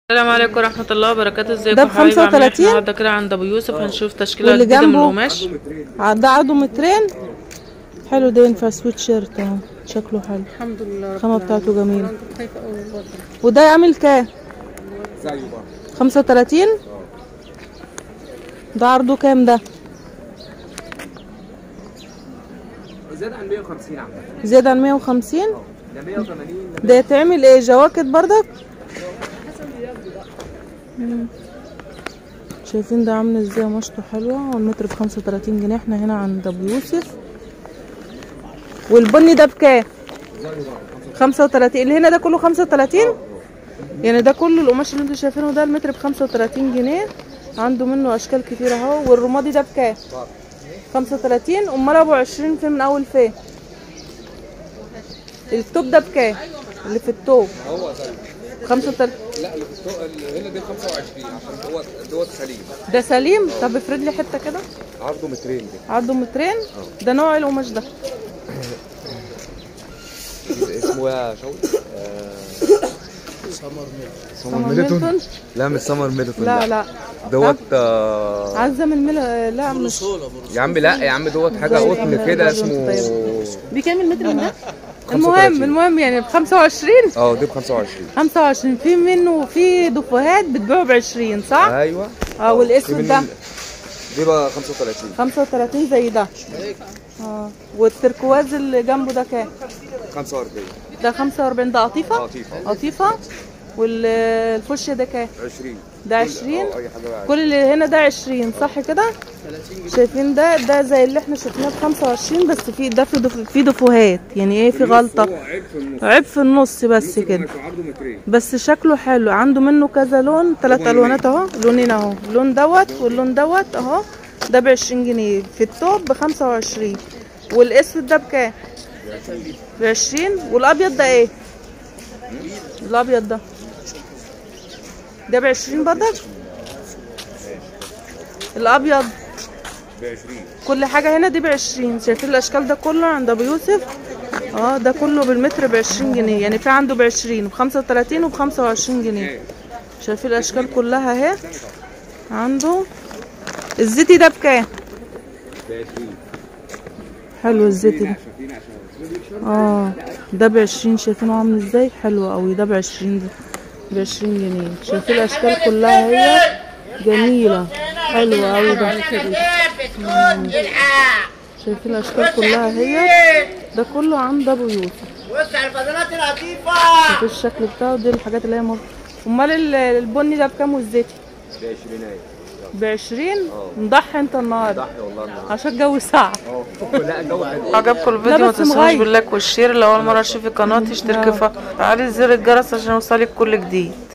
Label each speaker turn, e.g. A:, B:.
A: السلام عليكم ورحمة الله وبركاته ازيكم
B: ده ب
A: حبايبي عاملين إيه؟
B: 35
A: النهارده كده عند ابو يوسف هنشوف تشكيلة
B: واللي
A: جديدة من
B: جنبه
A: القماش
B: ده عرضه مترين حلو ده ينفع سويت شيرت اهو شكله حلو
C: الحمد لله
B: الخامة بتاعته جميلة
C: كنت خايفه قوي برضه
B: وده يعمل كام؟ خمسة وتلاتين ده عرضه كام ده؟
D: زاد عن 150 عم
B: زيادة عن مية وخمسين
D: ده 180
B: ده يتعمل ايه جواكت بردك؟ مم. شايفين ده عامل ازاي قماشته حلوة والمتر بخمسة وتلاتين جنيه احنا هنا عند ابو يوسف والبني ده بكام؟ خمسة وتلاتين اللي هنا ده كله خمسة وتلاتين؟ يعني ده كله القماش اللي انتوا شايفينه ده المتر بخمسة وتلاتين جنيه عنده منه اشكال كتير اهو والرمادي ده بكام؟ خمسة وتلاتين امال ابو عشرين فين من اول فين؟ التوب ده بكام؟ اللي في التوب
D: هو زي
B: خمسة وتلاتين
D: لا اللي في السوق اللي هنا دي 25 عشان دوت دوت سليم
B: ده سليم طب افرد لي حته كده
D: عرضه مترين دي
B: عرضه مترين ده نوع القماش ده
D: اسمه ايه يا شوقي؟
B: سمر ميلتون
D: لا مش سمر ميدتون
B: لا لا
D: دوت آه،
B: عزم الملا لا مش
D: يا عم لا يا عم دوت حاجه قطن كده اسمه
B: بكام المتر من ده
D: 35.
B: المهم المهم يعني ب 25
D: اه دي ب 25
B: 25 في منه في دفوهات بتبيعه ب 20 صح؟
D: ايوه
B: اه
D: في
B: والاسود
D: من
B: ده
D: ال- دي بقى 35
B: 35 زي ده اه والتركواز اللي جنبه ده كام؟
D: 45
B: ده 45 ده قطيفه؟
D: قطيفه
B: قطيفه والفوشيا ده كام؟
D: 20
B: ده 20
D: اه اي حاجه بقى
B: كل اللي هنا ده 20 صح كده شايفين ده ده زي اللي احنا شفناه ب 25 بس في ده في دف- في دفوهات يعني ايه في غلطه
D: هو عيب في النص
B: عيب في النص بس كده
D: مش عرضه مترين
B: بس شكله حلو عنده منه كذا لون ثلاث الوانات اهو لونين اهو اللون دوت واللون دوت اهو ده ب 20 جنيه في التوب ب 25 والاسود ده بكام ب 20 والابيض ده ايه الابيض ده ده ب 20 برضك الابيض
D: ب 20
B: كل حاجة هنا دي بعشرين شايفين الأشكال ده كله عند أبو يوسف اه ده كله بالمتر بعشرين جنيه يعني في عنده بعشرين وبخمسة وتلاتين وبخمسة وعشرين جنيه شايفين الأشكال كلها اهي عنده الزيتي ده بكام؟
D: ب 20
B: حلو الزيتي ده
D: شايفين عشان
B: اه ده بعشرين شايفينه عامل ازاي حلو قوي ده بعشرين ده بعشرين جنيه شايفين الأشكال كلها هي جميلة حلوة قوي ده مم. شايفين الأشكال كلها هي ده كله عند أبو يوسف
E: وسع الفضلات اللطيفة
B: شوف الشكل بتاعه دي الحاجات اللي هي مر... امال ال- البني ده بكام والزيتي
D: ب 20 اهي
B: بعشرين نضحي انت النهارده
D: ضحي والله النهارده
B: عشان الجو ساقع
D: اه لا الجو حلو
A: عجبكم الفيديو ما
B: بس
A: تنسوش
B: مغير.
A: باللايك والشير لو اول مرة تشوفي القناة اشتركي فعلي زر الجرس عشان يوصلك كل جديد